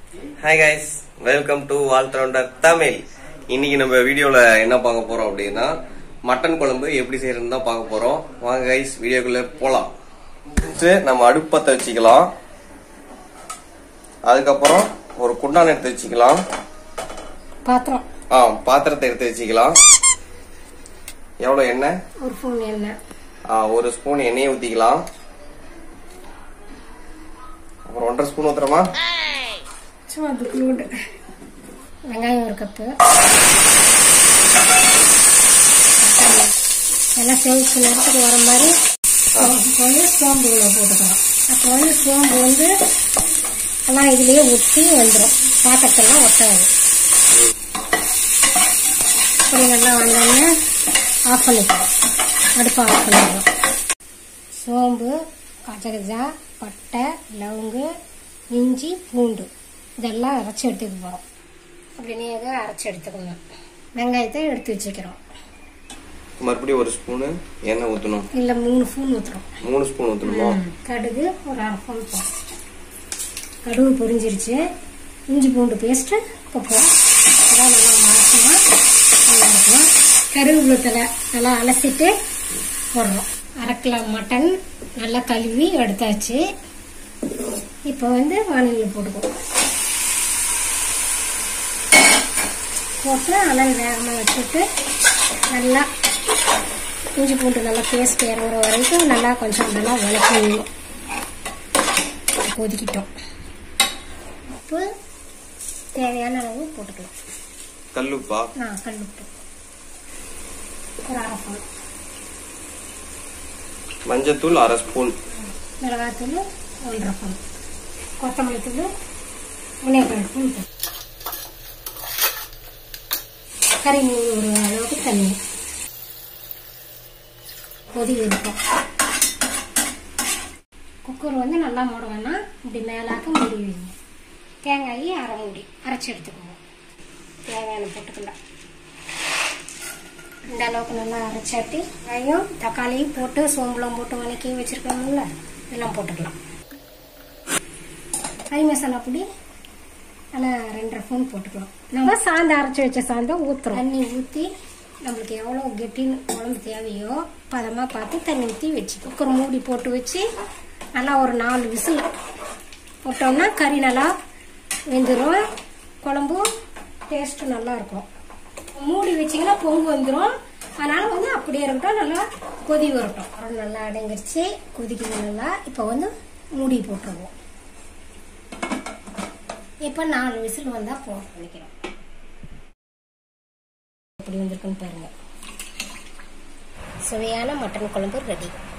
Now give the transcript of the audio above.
hi guys welcome to வால்ட்ரவுண்டர் தமிழ் இன்னைக்கு நம்ம வீடியோல என்ன பார்க்க போறோம் அப்படின்னா மட்டன் குழம்பு எப்படி செய்யறதுன்னு தான் பார்க்க போறோம் வாங்க கைஸ் வீடியோக்குள்ள போலாம் First நம்ம அடுப்பு பத்த வச்சுக்கலாம் அதுக்கப்புறம் ஒரு குண்டான் எடுத்து வச்சுக்கலாம் பாத்திரம் ஆ பாத்திரத்தை எடுத்து வச்சுக்கலாம் எவ்வளவு எண்ணெய் ஒரு ஸ்பூன் எண்ணெய் ஆ, ஒரு ஸ்பூன் எண்ணெயை ஊத்திக்கலாம் அப்புறம் ஒன்றரை ஸ்பூன் ஊத்துறோமா சும்மா துக்குண்டு வெங்காயம் ஒரு கப்பு எல்லாம் சேவிச்சு நேரத்துக்கு வர மாதிரி இப்போ வந்து சோம்பு இவ்வளோ போட்டுக்கிறோம் அப்போ வந்து சோம்பு வந்து எல்லாம் இதுலேயே ஒட்டி வந்துடும் பாத்திரத்தெல்லாம் ஒட்டாது இப்படி நல்லா வந்தோடனே ஆஃப் பண்ணிக்கிறோம் அடுப்பை ஆஃப் பண்ணிக்கிறோம் சோம்பு கஜகஜா பட்டை லவங்கு இஞ்சி பூண்டு இதெல்லாம் அரைச்சி எடுத்துக்க போகிறோம் அப்படியே அரைச்சி எடுத்துக்கணும் வெங்காயத்தை எடுத்து வச்சுக்கிறோம் மறுபடியும் ஒரு ஸ்பூனு எண்ணெய் ஊத்தணும் இல்லை மூணு ஸ்பூன் ஊற்றுறோம் மூணு ஸ்பூன் ஊத்தணுமா கடுகு ஒரு அரை ஸ்பூன் போடும் கடுகு பொரிஞ்சிருச்சு இஞ்சி பூண்டு பேஸ்ட்டு இப்போ போடும் அதான் நல்லா மாசமாக நல்லா இருக்கும் கருவேப்பிலை தலை நல்லா அலசிட்டு போடுறோம் அரை கிலோ மட்டன் நல்லா கழுவி எடுத்தாச்சு இப்போ வந்து வானிலையில் போட்டுக்குவோம் போட்டு அனல் வேகமாக வச்சுட்டு நல்லா இஞ்சி பூண்டு நல்லா பேஸ்ட் இறங்குற வரைக்கும் நல்லா கொஞ்சம் நல்லா வளர்க்கணும் கொதிக்கிட்டோம் உப்பு தேவையான அளவு போட்டுக்கலாம் கல்லுப்பா நான் கல் உப்பு ஒரு அரை ஸ்பூன் மஞ்சத்தூள் அரை ஸ்பூன் மிளகாத்தூள் ஒன்றரை ஸ்பூன் கொத்தமல்லி தூள் ஒன்றே ஸ்பூன் போட்டு கறி மீன் ஒரு அளவுக்கு தண்ணி கொதி இருக்கும் குக்கர் வந்து நல்லா மூட வேணாம் இப்படி மேலாக்க மூடி வைங்க தேங்காய் அரை மூடி அரைச்சி எடுத்துக்கோங்க தேவையான போட்டுக்கலாம் இந்த அளவுக்கு நல்லா அரைச்சாட்டி வெங்காயம் தக்காளியும் போட்டு சோம்புலாம் போட்டு வதக்கி வச்சிருக்கோம்ல இதெல்லாம் போட்டுக்கலாம் கறி மசாலா பொடி நல்லா ரெண்டரை ஸ்பூன் போட்டுக்கலாம் நம்ம சாந்து அரைச்சி வச்ச சாந்தை ஊற்றுறோம் தண்ணி ஊற்றி நம்மளுக்கு எவ்வளோ கெட்டின்னு குழம்பு தேவையோ பதமாக பார்த்து தண்ணி ஊற்றி வச்சு குக்கர் மூடி போட்டு வச்சு நல்லா ஒரு நாலு விசில் போட்டோம்னா கறி நல்லா வெந்துடும் குழம்பும் டேஸ்ட்டு நல்லா இருக்கும் மூடி வச்சிங்கன்னா பொங்கு வந்துடும் அதனால் வந்து அப்படியே இருக்கட்டும் நல்லா கொதி வரட்டும் அப்புறம் நல்லா அடங்கிருச்சு கொதிக்குது நல்லா இப்போ வந்து மூடி போட்டுருவோம் இப்போ நாலு விசில் வந்தால் போன் பண்ணிக்கிறோம் எப்படி வந்திருக்குன்னு பாருங்க சுவையான மட்டன் குழம்பு ரெடி